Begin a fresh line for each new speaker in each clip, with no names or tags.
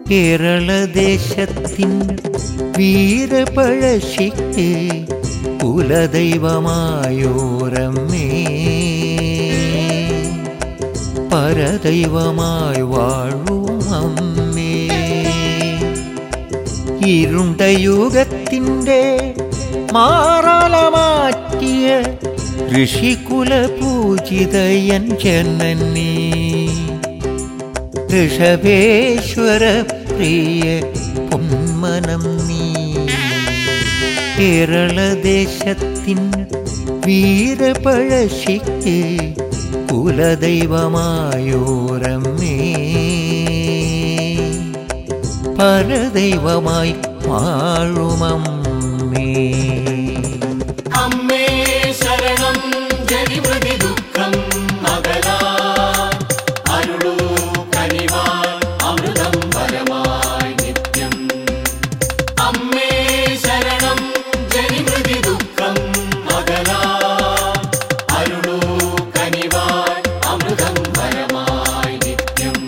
കേരളദേശത്തിൻ വീരപഴശ്ശിക്ക് കുലദൈവമായോരമ്മേ പരദൈവമായി വാഴും അമ്മേ ഇരുണ്ട യുഗത്തിൻ്റെ മാറാല മാറ്റിയ ഋഷികുല പൂജിതയൻ ചെന്നന്നീ ഋഷഭേശ്വര പ്രിയ പൊന്മനം നീ കേരളദേശത്തിൻ വീരപഴശ്ശിക്ക് കുലദൈവമായോരമ്മേ പരദൈവമായി വാഴുമമ്മേ
അമ്മേ ശരണം ജനിമൃതി ദുഃഖം അകലാ അരുളൂ കനിവാൻ അമൃതം പരമായി നിത്യം അമ്മേ ശരണം ജനിമൃതി ദുഃഖം അകലാ അരുളൂ കനിവാൻ അമൃതം പരമായി നിത്യം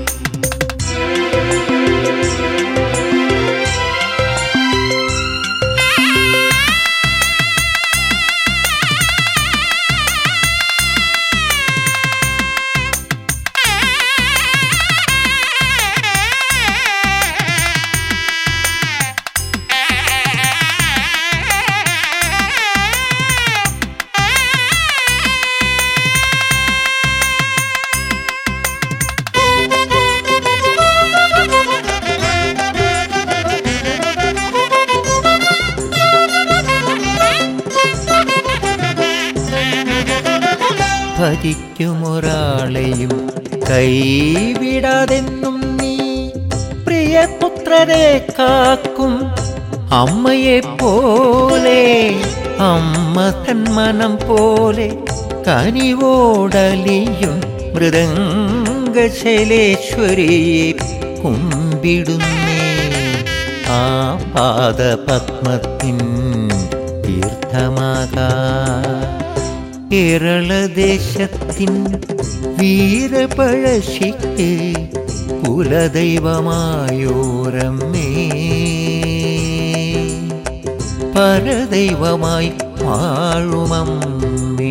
ഭരിക്കുമൊരാളെയും കൈവിടാതെന്നും നീ പ്രിയപുത്രരെ കാക്കും അമ്മയെ പോലെ അമ്മ തന്മനം പോലെ കനിവോടലിയും മൃദംഗശൈലേശ്വരിയെ കുമ്പിടുന്നേ ആ പാദപത്മത്തിൻ തീർത്ഥമാകാ കേരളദേശത്തിൻ വീരപഴശ്ശിക്ക് കുലദൈവമായോരമ്മേ പരദൈവമായി വാഴുമമ്മേ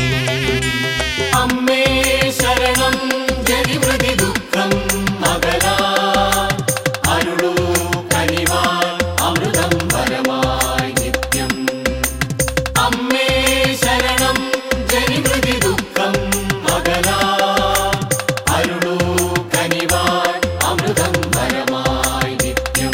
അമ്മേ ശരണം ജനിമൃതി ദുഃഖം അകലാ അരുളൂ കനിവാൻ അമൃതം പരമായി നിത്യം അമ്മേ ശരണം ജനിമൃതി ദുഃഖം അകലാ അരുളൂ കനിവാൻ അമൃതം പരമായി നിത്യം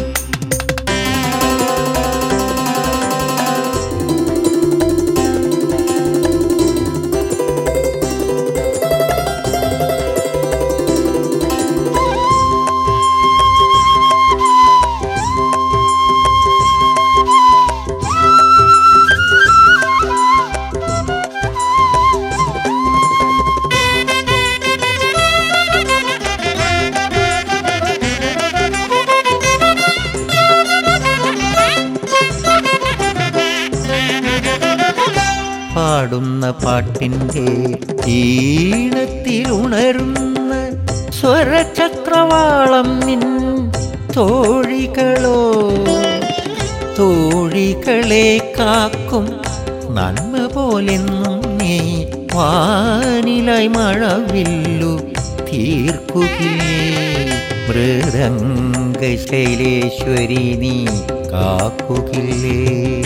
പാടുന്ന പാട്ടിൻ്റെ ഈണത്തിലുണരുന്ന സ്വരചക്രവാളം നിൻ തോഴികളോ തോഴികളെ കാക്കും നന്മ പോലെന്നും നീ വാനിലായി മഴവില്ലു തീർക്കുകില്ലേ മൃദംഗശൈലേശ്വരി നീ കാക്കുകില്ലേ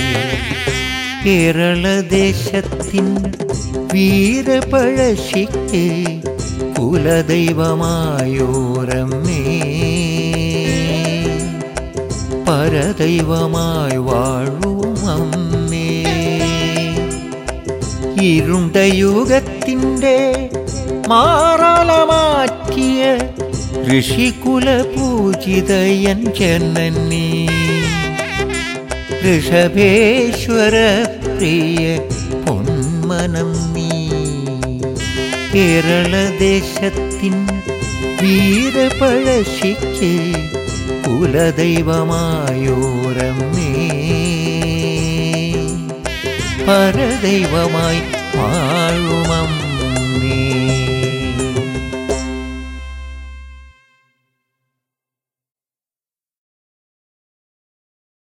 കേരളദേശത്തിൻ വീരപഴശ്ശിക്ക് കുലദൈവമായോരമ്മേ പരദൈവമായി വാഴും അമ്മേ ഇരുണ്ട യുഗത്തിൻ്റെ മാറാല മാറ്റിയ ഋഷികുല പൂജിതയൻ ചെന്നന്നീ ഋഷഭേശ്വര പ്രിയ പൊന്മനം നീ കേരളദേശത്തിൻ വീരപഴശ്ശിക്ക് കുലദൈവമായോരമ്മേ പരദൈവമായി വാഴുമമ്മേ